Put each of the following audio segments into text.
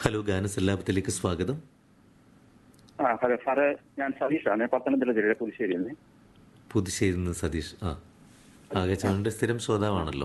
Hello ഗാനസല്ലാപത്തിലേക്ക് സ്വാഗതം ആ hello sir ഞാൻ സതീഷാണ് പത്തനംതിട്ട ജില്ലയിലെ പുതുശ്ശേരിയിൽ നിന്ന് പുതുശ്ശേരിയിൽ നിന്ന് സതീഷ് ആ ആകച്ചവന്റെ സ്ഥിരം ശ്രോതാവാണല്ലോ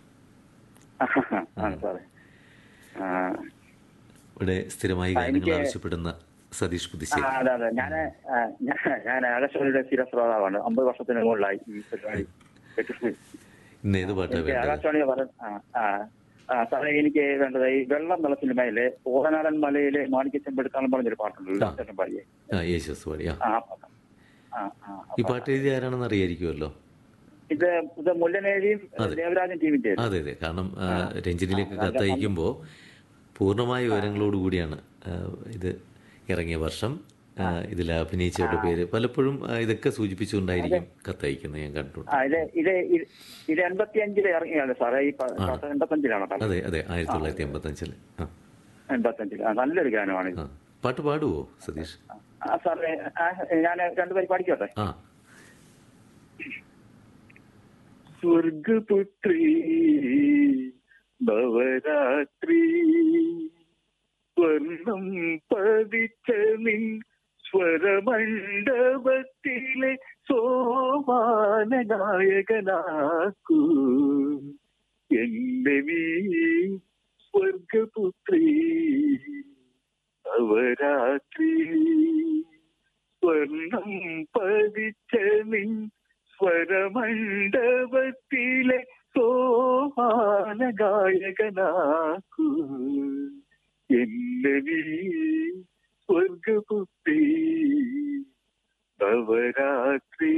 ആണ് സാറേ ആ, ഇവിടെ സ്ഥിരമായി ആ, ഗാനങ്ങൾ എനിക്ക് ആവശ്യപ്പെടുന്ന സതീഷ് ആ, പുതുശ്ശേരി അതെ അതെ ഞാൻ ഞാൻ ആകാശവാണിയുടെ സ്ഥിര ശ്രോതാവാണ് അമ്പത് വർഷത്തിന് മുകളിലായി ഈ പരിപാടി കേട്ടിട്ട്. ഇന്ന് ഏത് പാട്ടാ എനിക്ക് വേണ്ടത് ആകാശവാണി പറ ആ, ആ, ആ, സാറേ എനിക്ക് വേണ്ടത് ഈ വെള്ളം എന്നുള്ള സിനിമയിലെ ഓടനാടൻ മലയിലെ മാണിക്യ ചെമ്പെടുക്കാന്ന് പറഞ്ഞൊരു പാട്ടുണ്ടല്ലോ ആ. ചേട്ടൻ പാടിയെ ആ യേശുസ് പാടി ആ ആ പാട്ട്. ആ, ആ, ഈ അപ്പൊ പാട്ട് എഴുതി ആരാണെന്ന് അറിയായിരിക്കുമല്ലോ ഇത് ഇത് മുല്ലനേരിയും അതെ. ദേവരാജൻ ടീമിന്റെ അതെ അതെ കാരണം ആ, രഞ്ജനിയിലേക്ക് കത്തയക്കുമ്പോൾ പൂർണ്ണമായ വിവരങ്ങളോടുകൂടിയാണ് ആ, ഇത് ഇറങ്ങിയ വർഷം ആ, ഇതിൽ അഭിനയിച്ചവരുടെ പേര് പലപ്പോഴും ആ, ഇതൊക്കെ സൂചിപ്പിച്ചുകൊണ്ടായിരിക്കും കത്തയക്കുന്നത് ഞാൻ കണ്ടിട്ടുണ്ട് ആ ഇത് ഇത് ഇത് ഇത് എൺപത്തി അഞ്ചില് ഇറങ്ങിയാണ് സാറേ ഈ പ- പാട്ട് എൺപത്തഞ്ചിലാണോ പാട്ട്? അതെ അതെ ആയിരത്തി തൊള്ളായിരത്തി എൺപത്തഞ്ചിൽ ആ എൺപത്തഞ്ചില് ആ നല്ലൊരു ഗാനമാണ് ഇത് ആ പാട്ട് പാടുവോ സതീഷ് ആ സാറേ ആ, ഞാൻ രണ്ടുപേരും പഠിക്കട്ടെ ആ സ്വർഗപുത്രി ഭവരാത്രി സ്വർണം പതിച്ച നിൻ സ്വരമണ്ഡപത്തിലെ സോമാന നായകനാക്കൂ എന്റെ നീ സ്വർഗപുത്രി അവരാത്രി സ്വർണം പതിച്ച നിൻ സ്വരമണ്ഡപത്തിലെ സോമാന ഗായകനാക്കൂ എന്റെ നീ സ്വർഗപുത്രി നവരാത്രി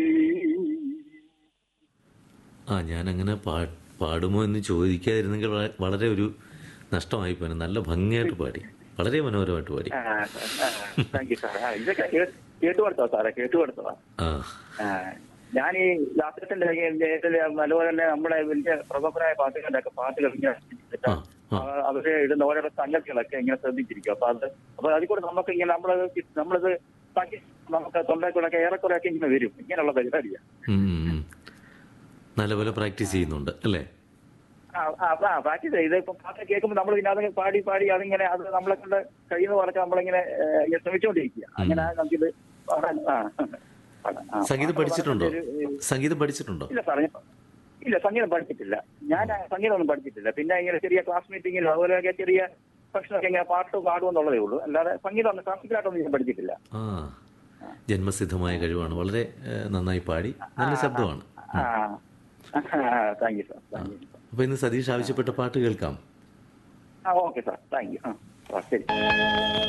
ആ ഞാൻ അങ്ങനെ പാ പാടുമോ എന്ന് ചോദിക്കാതിരുന്നെങ്കിൽ വള- വളരെ ഒരു നഷ്ടമായി പോയി നല്ല ഭംഗിയായിട്ട് പാടി വളരെ മനോഹരമായിട്ട് പാടി താങ്ക് യു സാറേ ആ, ഇതൊക്കെ കേ- കേട്ടുകൊടുത്തോ സാറേ കേട്ടുകൊടുത്തോ ആ ഞാൻ ഈ യാത്രത്തിന്റെ അതുപോലെ തന്നെ നമ്മുടെ വലിയ പ്രമുഖരായ പാട്ടുകളുടെ ഒക്കെ പാട്ടുകൾ ഇങ്ങനെ ആ ആ ആ, അവര് ഇടുന്ന ഓരോ സംഗതികളൊക്കെ ഇങ്ങനെ ശ്രദ്ധിച്ചിരിക്കും അപ്പൊ അത് അപ്പൊ അതിൽ കൂടെ നമുക്ക് ഇങ്ങനെ നമ്മളത് കി- നമ്മളത് തട്ടി നമുക്ക് തൊണ്ടയ്ക്കൂടെ ഏറെക്കുറെ ഒക്കെ ഇങ്ങനെ വരും ഇങ്ങനെയുള്ള പരിപാടിയാണ് ഉം, ഉം, ഉം. നല്ലപോലെ പ്രാക്ടീസ് ചെയ്യുന്നുണ്ട് അല്ലേ ആ ആ പ്രാക്ടീസ് ചെയ്ത് ഇപ്പൊ പാട്ട് കേൾക്കുമ്പോൾ നമ്മൾ പിന്നെ അത് പാടി പാടി അതിങ്ങനെ അത് നമ്മളെ കൊണ്ട് കഴിയുന്ന പോലൊക്കെ നമ്മളിങ്ങനെ ഏഹ്, ഇങ്ങനെ ശ്രമിച്ചുകൊണ്ടിരിക്കുക അങ്ങനെ നമുക്കിത് പാടാൻ ആ പാടാം. ആ, സംഗീതം പാട്ട് പഠിച്ചിട്ടുണ്ടോ പാടാൻ ഒരു- സംഗീതം പഠിച്ചിട്ടുണ്ടോ ഇല്ല സാറേ ഞാൻ- ഇല്ല സംഗീതം പഠിച്ചിട്ടില്ല ഞാൻ സംഗീതം ഒന്നും പഠിച്ചിട്ടില്ല പിന്നെ ഇങ്ങനെ ചെറിയ ക്ലാസ് മീറ്റിങ്ങിലും അതുപോലെയൊക്കെ ചെറിയ ഭക്ഷണമൊക്കെ ഇങ്ങനെ പാട്ട് പാടുമെന്നുള്ളതേ ഉള്ളൂ അല്ലാതെ സംഗീതം ഒന്നും ക്ലാസിക്കലായിട്ടൊന്നും ഞാൻ പഠിച്ചിട്ടില്ല ആ ജന്മസിദ്ധമായ കഴിവാണ് വളരെ ഏഹ്, നന്നായി പാടി നല്ല ശബ്ദമാണ് ആ thank you sir thank you അപ്പൊ ഇന്ന് സതീഷ് ആവശ്യപ്പെട്ട പാട്ട് കേൾക്കാം ആ ഓക്കെ സാർ താങ്ക് യു ആ ആ, ശരി